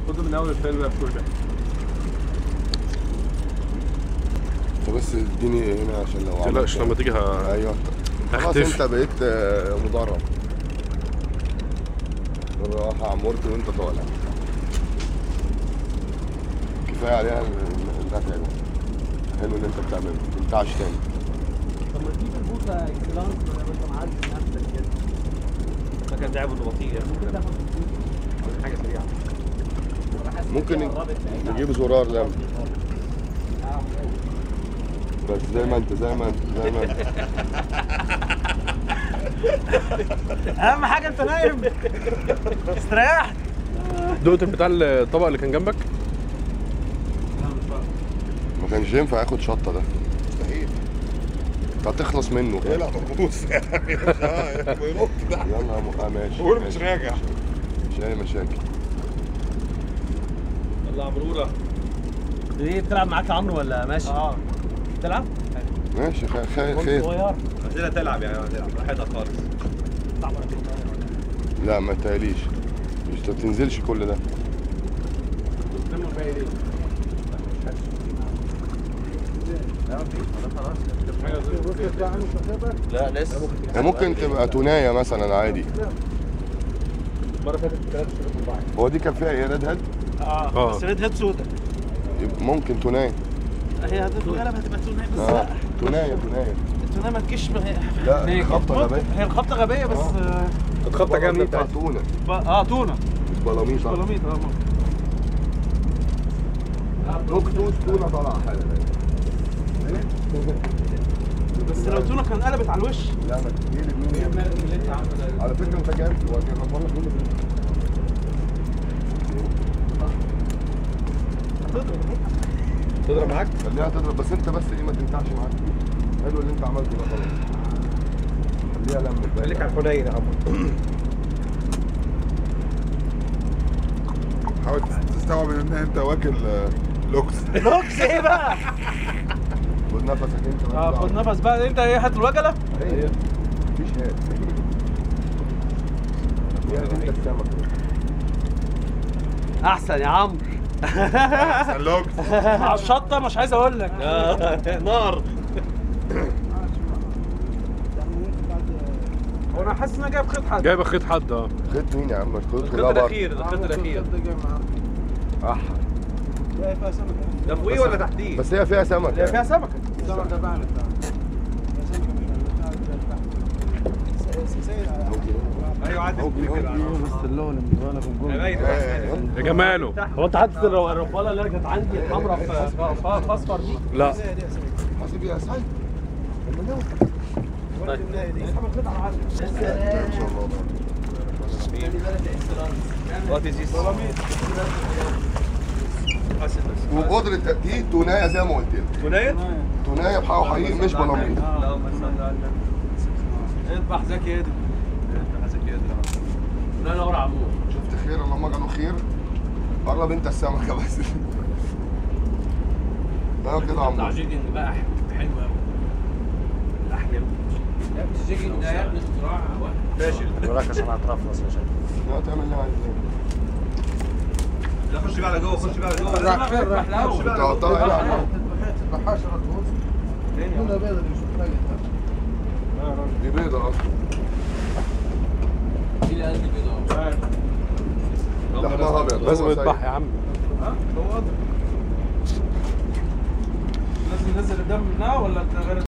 خده من اول الفيلم يا بكوشه انت بس اديني هنا عشان لو تقلقش عملت- لما تيجي ه- ايوه خلاص هختفي. انت بقيت آه، مدرب بالراحة عمرت وانت طالع كفاية عليها ال- النفع ده حلو اللي انت بتعمله ما تنفعش تاني طب ما تجيب البوصه اكسلانس وانت معدي نفسك كده ده كان تعب انه بطيء يعني ممكن تاخد عاوزين حاجه سريعه أنا حاسس ممكن إن هي قربت بعيد نجيب عن- زرار ده آه، بس زي ما انت زي ما انت زي ما انت اهم حاجه انت نايم استريح دقت بتاع الطبق اللي كان جنبك ما كانش ينفع ياخد شطة ده مستحيل انت هتخلص منه ايه لا مرقوص يعني بينط ده يلا يا م- آه ماشي قول مش ماشي. راجع مش اي مشاكل يلا يا عمروره ايه بتلعب معاك يا عمرو ولا ماشي؟ اه بتلعب؟ ماشي خير خير, كنت خير. صغير عايزينها تلعب يعني هتلعب براحتها خالص لا ما تهيأليش مش ما بتنزلش كل ده لا لسه هي ممكن تبقى توناية مثلا عادي المره فاتت ثلاث شهور من بعض هو دي كان فيها ايه ريد هيد اه آه. بس ريد هيد سودا يبقى ممكن توناية هي هتبقى الغالب هتبقى توناي بس اه لا توناية توناية التوناي ما تجيش لا خبطة غبية هي الخبطه غبيه بس آه. الخبطه جامده بتاع بتاعتي تونة ب- اه تونه مش بلاميط صح بلاميط اه ممكن. دوكتوس تونة طالعة حالا بس لو تونه كان قلبت على الوش لا ما تجيلي مين على فكرة انت جامد هو كان غلطان لك كله تضرب معاك خليها تضرب بس انت بس ايه ما تنفعش معاك حلو اللي انت عملته ده خلاص خليها لمت خليك على الحنين يا عمرو حاول تستوعب ان انت واكل آه، لوكس لوكس ايه بقى؟ خد نفسك انت اه خد نفس بقى انت ايه هات الوجله هي مفيش هات هي انت السمك احسن يا عمرو احسن لوكس مع الشطه مش عايز اقول لك نار هو انا حاسس ان انا جايب خيط حد جايبه خيط حد اه خدت مين يا عم الخيط الخيط كلها بره الاخير ده الخيط الاخير اح ده فوقيه ولا تحتيه؟ بس هي فيها سمك هي فيها يعني. سمكه ايوه عادي كده باين يا جماله هو انت حاطط الر- الرباله اللي كانت عندي الحمراء في في- في اصفر دي لا حاسب يا سعيد وات از ذيس وبقدرة دي توناية زي ما قلت لك تونايه؟ توناية بحق وحقيقي مش بلاميط اللهم صل على النبي اذبح زكي يدك لا نور عمود شفت خير اللهم اجعله خير قرب انت السمكة بس ده كده عمود جيجن بقى حلو قوي احلى الجيجن ده يا ابني اختراع ماشي وراك عشان هترفرص يا شباب لا تعمل اللي عايزه لا خش بقى على جوه خش بقى على جوه راح فين راح الاول انت قطعها هنا على النار. دي بيضة اصلا لحمها ابيض لازم هو يذبح سيد. يا عم لازم ننزل الدم منها ولا انت غير